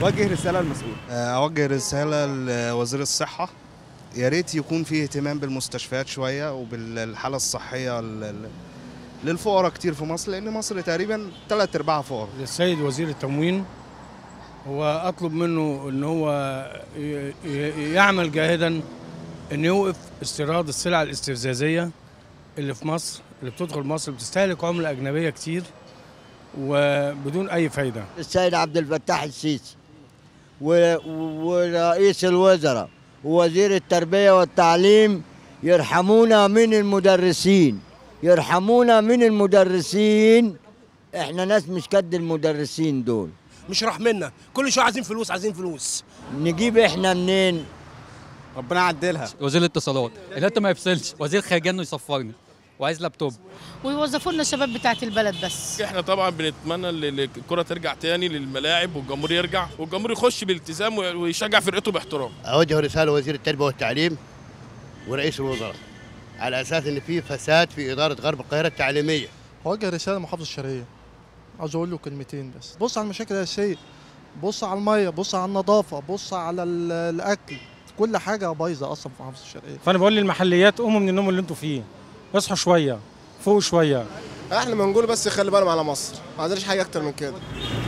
وجه رساله للمسؤول اوجه رساله لوزير الصحه يا ريت يكون فيه اهتمام بالمستشفيات شويه وبالحاله الصحيه لل- للفقراء كتير في مصر لان مصر تقريبا ثلاث ارباعها فقراء للسيد وزير التموين هو اطلب منه ان هو ي- ي- يعمل جاهدا ان يوقف استيراد السلع الاستفزازيه اللي في مصر اللي بتدخل مصر بتستهلك عمله اجنبيه كتير وبدون اي فايده السيد عبد الفتاح السيسي و- ورئيس الوزراء ووزير التربية والتعليم يرحمونا من المدرسين يرحمونا من المدرسين احنا ناس مش قد المدرسين دول مش راح منا كل شويه عايزين فلوس عايزين فلوس نجيب احنا منين ربنا يعدلها وزير الاتصالات النت ما يفصلش وزير خارجيه انه يصفرني وعايز لابتوب ويوظفوا لنا الشباب بتاعت البلد بس احنا طبعا بنتمنى ان الكره ترجع تاني للملاعب والجمهور يرجع والجمهور يخش بالالتزام ويشجع فرقته باحترام اوجه رساله وزير التربيه والتعليم ورئيس الوزراء على اساس ان في فساد في اداره غرب القاهره التعليميه هوجه رساله لمحافظ الشرقيه عاوز اقول له كلمتين بس بص على المشاكل الاساسيه بص على الميه بص على النظافه بص على ال- الاكل كل حاجه بايظه اصلا في محافظه الشرقيه فانا بقول للمحليات قوموا من النوم اللي انتوا فيه اصحوا شويه فوقوا شويه احنا بنقول بس خلي بالهم على مصر ما عندناش حاجه اكتر من كده